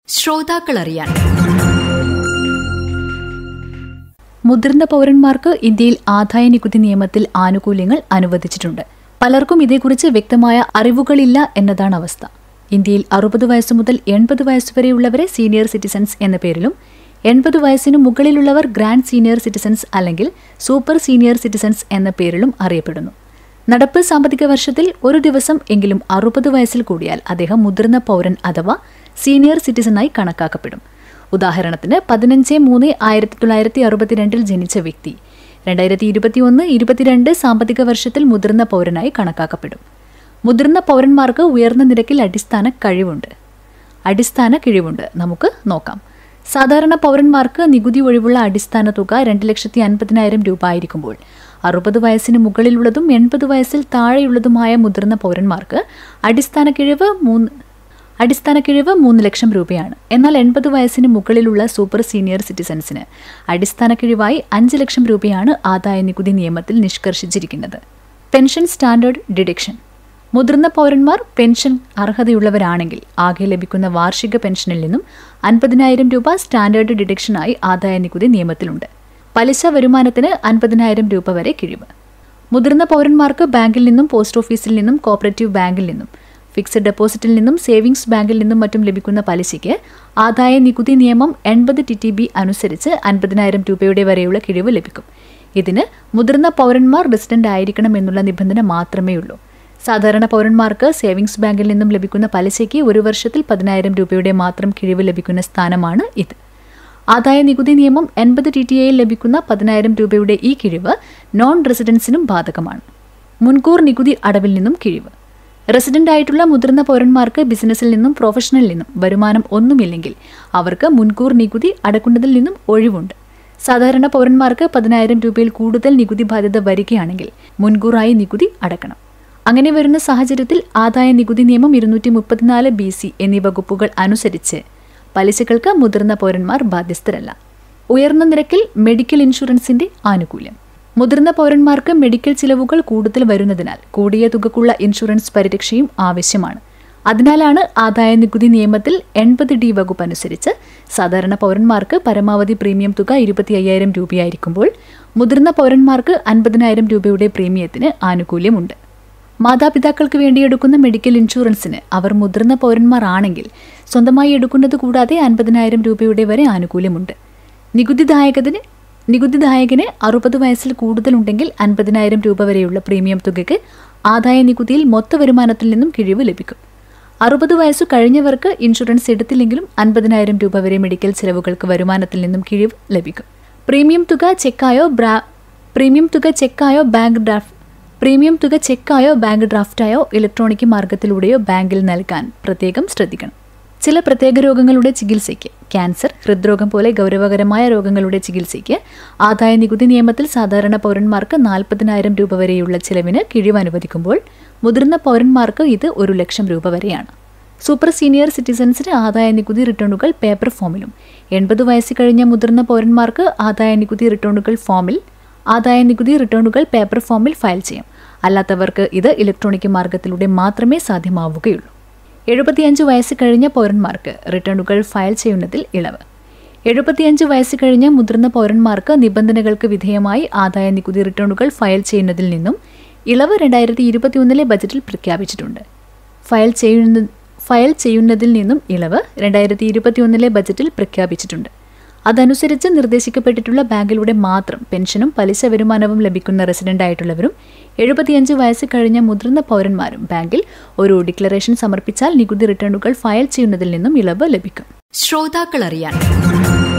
ശ്രോതാക്കൾ അറിയാൻ മുതിർന്ന പൗരന്മാർക്ക് ഇന്ത്യയിൽ ആദായ നികുതി നിയമത്തിൽ ആനുകൂല്യങ്ങൾ അനുവദിച്ചിട്ടുണ്ട് പലർക്കും ഇതേക്കുറിച്ച് വ്യക്തമായ അറിവുകളില്ല എന്നതാണ് അവസ്ഥ ഇന്ത്യയിൽ അറുപത് വയസ്സ് മുതൽ എൺപത് വയസ്സ് വരെയുള്ളവരെ സീനിയർ സിറ്റിസൺസ് എന്ന പേരിലും എൺപത് വയസ്സിന് മുകളിലുള്ളവർ ഗ്രാൻഡ് സീനിയർ സിറ്റിസൺസ് അല്ലെങ്കിൽ സൂപ്പർ സീനിയർ സിറ്റിസൺസ് എന്ന പേരിലും അറിയപ്പെടുന്നു നടപ്പ് സാമ്പത്തിക വർഷത്തിൽ ഒരു ദിവസം എങ്കിലും അറുപത് വയസ്സിൽ കൂടിയാൽ അദ്ദേഹം മുതിർന്ന പൗരൻ അഥവാ സീനിയർ സിറ്റിസണായി കണക്കാക്കപ്പെടും ഉദാഹരണത്തിന് പതിനഞ്ച് മൂന്ന് ആയിരത്തി തൊള്ളായിരത്തി അറുപത്തിരണ്ടിൽ ജനിച്ച വ്യക്തി രണ്ടായിരത്തി ഇരുപത്തിയൊന്ന് ഇരുപത്തിരണ്ട് സാമ്പത്തിക വർഷത്തിൽ മുതിർന്ന പൗരനായി കണക്കാക്കപ്പെടും മുതിർന്ന പൗരന്മാർക്ക് ഉയർന്ന നിരക്കിൽ അടിസ്ഥാന കഴിവുണ്ട് അടിസ്ഥാന കിഴിവുണ്ട് നമുക്ക് നോക്കാം സാധാരണ പൗരന്മാർക്ക് നികുതി ഒഴിവുള്ള അടിസ്ഥാന തുക രണ്ട് ലക്ഷത്തി അൻപതിനായിരം രൂപ ആയിരിക്കുമ്പോൾ അറുപത് വയസ്സിന് മുകളിലുള്ളതും എൺപത് വയസ്സിൽ താഴെയുള്ളതുമായ മുതിർന്ന പൗരന്മാർക്ക് അടിസ്ഥാന കിഴിവ് മൂന്ന് അടിസ്ഥാന കിഴിവ് മൂന്ന് ലക്ഷം രൂപയാണ് എന്നാൽ എൺപത് വയസ്സിന് മുകളിലുള്ള സൂപ്പർ സീനിയർ സിറ്റിസൺസിന് അടിസ്ഥാന കിഴിവായി അഞ്ച് ലക്ഷം രൂപയാണ് ആദായ നികുതി നിയമത്തിൽ നിഷ്കർഷിച്ചിരിക്കുന്നത് പെൻഷൻ സ്റ്റാൻഡേർഡ് ഡിഡക്ഷൻ മുതിർന്ന പൗരന്മാർ പെൻഷൻ അർഹതയുള്ളവരാണെങ്കിൽ ആകെ ലഭിക്കുന്ന വാർഷിക പെൻഷനിൽ നിന്നും അൻപതിനായിരം രൂപ സ്റ്റാൻഡേർഡ് ഡിഡക്ഷനായി ആദായ നികുതി നിയമത്തിലുണ്ട് പലിശ വരുമാനത്തിന് അൻപതിനായിരം രൂപ വരെ കിഴിവ് മുതിർന്ന പൗരന്മാർക്ക് ബാങ്കിൽ നിന്നും പോസ്റ്റ് ഓഫീസിൽ നിന്നും കോപ്പറേറ്റീവ് ബാങ്കിൽ നിന്നും ഫിക്സഡ് ഡെപ്പോസിറ്റിൽ നിന്നും സേവിങ്സ് ബാങ്കിൽ നിന്നും മറ്റും ലഭിക്കുന്ന പലിശയ്ക്ക് ആദായ നികുതി നിയമം എൺപത് ടി ടി ബി അനുസരിച്ച് അൻപതിനായിരം രൂപയുടെ വരെയുള്ള കിഴിവ് ലഭിക്കും ഇതിന് മുതിർന്ന പൗരന്മാർ റെസിഡന്റ് ആയിരിക്കണം എന്നുള്ള നിബന്ധന മാത്രമേ ഉള്ളൂ സാധാരണ പൗരന്മാർക്ക് സേവിങ്സ് ബാങ്കിൽ നിന്നും ലഭിക്കുന്ന പലിശയ്ക്ക് ഒരു വർഷത്തിൽ പതിനായിരം രൂപയുടെ മാത്രം കിഴിവ് ലഭിക്കുന്ന സ്ഥാനമാണ് ഇത് ആദായ നികുതി നിയമം എൺപത് ടി ടി എയിൽ ലഭിക്കുന്ന പതിനായിരം രൂപയുടെ ഈ കിഴിവ് നോൺ റെസിഡൻസിനും ബാധകമാണ് മുൻകൂർ നികുതി അടവിൽ നിന്നും കിഴിവ് റെസിഡന്റ് ആയിട്ടുള്ള മുതിർന്ന പൗരന്മാർക്ക് ബിസിനസ്സിൽ നിന്നും പ്രൊഫഷണലിൽ നിന്നും വരുമാനം ഒന്നുമില്ലെങ്കിൽ അവർക്ക് മുൻകൂർ നികുതി അടക്കുന്നതിൽ നിന്നും ഒഴിവുണ്ട് സാധാരണ പൗരന്മാർക്ക് പതിനായിരം രൂപയിൽ കൂടുതൽ നികുതി ബാധ്യത വരികയാണെങ്കിൽ മുൻകൂറായി നികുതി അടക്കണം അങ്ങനെ വരുന്ന സാഹചര്യത്തിൽ ആദായ നികുതി നിയമം ഇരുന്നൂറ്റി മുപ്പത്തിനാല് ബി സി എന്നീ വകുപ്പുകൾ അനുസരിച്ച് പലിശകൾക്ക് മുതിർന്ന പൗരന്മാർ ബാധ്യസ്ഥരല്ല ഉയർന്ന നിരക്കിൽ മെഡിക്കൽ ഇൻഷുറൻസിന്റെ ആനുകൂല്യം മുതിർന്ന പൗരന്മാർക്ക് മെഡിക്കൽ ചിലവുകൾ കൂടുതൽ വരുന്നതിനാൽ കൂടിയ തുകക്കുള്ള ഇൻഷുറൻസ് പരിരക്ഷയും ആവശ്യമാണ് അതിനാലാണ് ആദായ നികുതി നിയമത്തിൽ എൺപത് ഡി വകുപ്പ് അനുസരിച്ച് സാധാരണ പൗരന്മാർക്ക് പരമാവധി പ്രീമിയം തുക ഇരുപത്തി അയ്യായിരം രൂപയായിരിക്കുമ്പോൾ മുതിർന്ന പൗരന്മാർക്ക് അൻപതിനായിരം രൂപയുടെ പ്രീമിയത്തിന് ആനുകൂല്യമുണ്ട് മാതാപിതാക്കൾക്ക് വേണ്ടി എടുക്കുന്ന മെഡിക്കൽ ഇൻഷുറൻസിന് അവർ മുതിർന്ന പൗരന്മാർ ആണെങ്കിൽ സ്വന്തമായി എടുക്കുന്നത് കൂടാതെ അൻപതിനായിരം രൂപയുടെ വരെ ആനുകൂല്യമുണ്ട് നികുതിദായകത്തിന് നികുതിദായകന് അറുപത് വയസ്സിൽ കൂടുതലുണ്ടെങ്കിൽ അൻപതിനായിരം രൂപ വരെയുള്ള പ്രീമിയം തുകയ്ക്ക് ആദായ നികുതിയിൽ മൊത്ത വരുമാനത്തിൽ നിന്നും കിഴിവ് ലഭിക്കും അറുപത് വയസ്സു കഴിഞ്ഞവർക്ക് ഇൻഷുറൻസ് എടുത്തില്ലെങ്കിലും അൻപതിനായിരം രൂപ വരെ മെഡിക്കൽ ചെലവുകൾക്ക് വരുമാനത്തിൽ നിന്നും കിഴിവ് ലഭിക്കും പ്രീമിയം തുക ചെക്കായോ ബ്രാ പ്രീമിയം തുക ചെക്കായോ ബാങ്ക് ഡ്രാഫ്റ്റ് പ്രീമിയം തുക ചെക്കായോ ബാങ്ക് ഡ്രാഫ്റ്റായോ ഇലക്ട്രോണിക് മാർഗത്തിലൂടെയോ ബാങ്കിൽ നൽകാൻ പ്രത്യേകം ശ്രദ്ധിക്കണം ചില പ്രത്യേക രോഗങ്ങളുടെ ചികിത്സയ്ക്ക് ക്യാൻസർ ഹൃദ്രോഗം പോലെ ഗൗരവകരമായ രോഗങ്ങളുടെ ചികിത്സയ്ക്ക് ആദായ നികുതി നിയമത്തിൽ സാധാരണ പൗരന്മാർക്ക് നാൽപ്പതിനായിരം രൂപ വരെയുള്ള ചിലവിന് കിഴിവ് അനുവദിക്കുമ്പോൾ മുതിർന്ന പൗരന്മാർക്ക് ഇത് ഒരു ലക്ഷം രൂപ വരെയാണ് സൂപ്പർ സീനിയർ സിറ്റിസൺസിന് ആദായ നികുതി റിട്ടേണുകൾ പേപ്പർ ഫോമിലും എൺപത് വയസ്സ് കഴിഞ്ഞ മുതിർന്ന പൗരന്മാർക്ക് ആദായ നികുതി റിട്ടേണുകൾ ഫോമിൽ ആദായ നികുതി റിട്ടേണുകൾ പേപ്പർ ഫോമിൽ ഫയൽ ചെയ്യാം അല്ലാത്തവർക്ക് ഇത് ഇലക്ട്രോണിക് മാർഗത്തിലൂടെ മാത്രമേ സാധ്യമാവുകയുള്ളൂ എഴുപത്തിയഞ്ച് വയസ്സ് കഴിഞ്ഞ പൗരന്മാർക്ക് റിട്ടേണുകൾ ഫയൽ ചെയ്യുന്നതിൽ ഇളവ് എഴുപത്തിയഞ്ച് വയസ്സ് കഴിഞ്ഞ മുതിർന്ന പൗരന്മാർക്ക് നിബന്ധനകൾക്ക് വിധേയമായി ആദായ നികുതി റിട്ടേണുകൾ ഫയൽ ചെയ്യുന്നതിൽ നിന്നും ഇളവ് രണ്ടായിരത്തി ഇരുപത്തിയൊന്നിലെ ബജറ്റിൽ പ്രഖ്യാപിച്ചിട്ടുണ്ട് ഫയൽ ചെയ്യുന്ന ഫയൽ ചെയ്യുന്നതിൽ നിന്നും ഇളവ് രണ്ടായിരത്തി ഇരുപത്തിയൊന്നിലെ ബജറ്റിൽ പ്രഖ്യാപിച്ചിട്ടുണ്ട് അതനുസരിച്ച് നിർദ്ദേശിക്കപ്പെട്ടിട്ടുള്ള ബാങ്കിലൂടെ മാത്രം പെൻഷനും പലിശ വരുമാനവും ലഭിക്കുന്ന റെസിഡന്റ് ആയിട്ടുള്ളവരും എഴുപത്തിയഞ്ച് വയസ്സ് കഴിഞ്ഞ മുതിർന്ന പൗരന്മാരും ബാങ്കിൽ ഒരു ഡിക്ലറേഷൻ സമർപ്പിച്ചാൽ നികുതി റിട്ടേണുകൾ ഫയൽ ചെയ്യുന്നതിൽ നിന്നും ഇളവ് ലഭിക്കും ശ്രോതാക്കൾ അറിയാൻ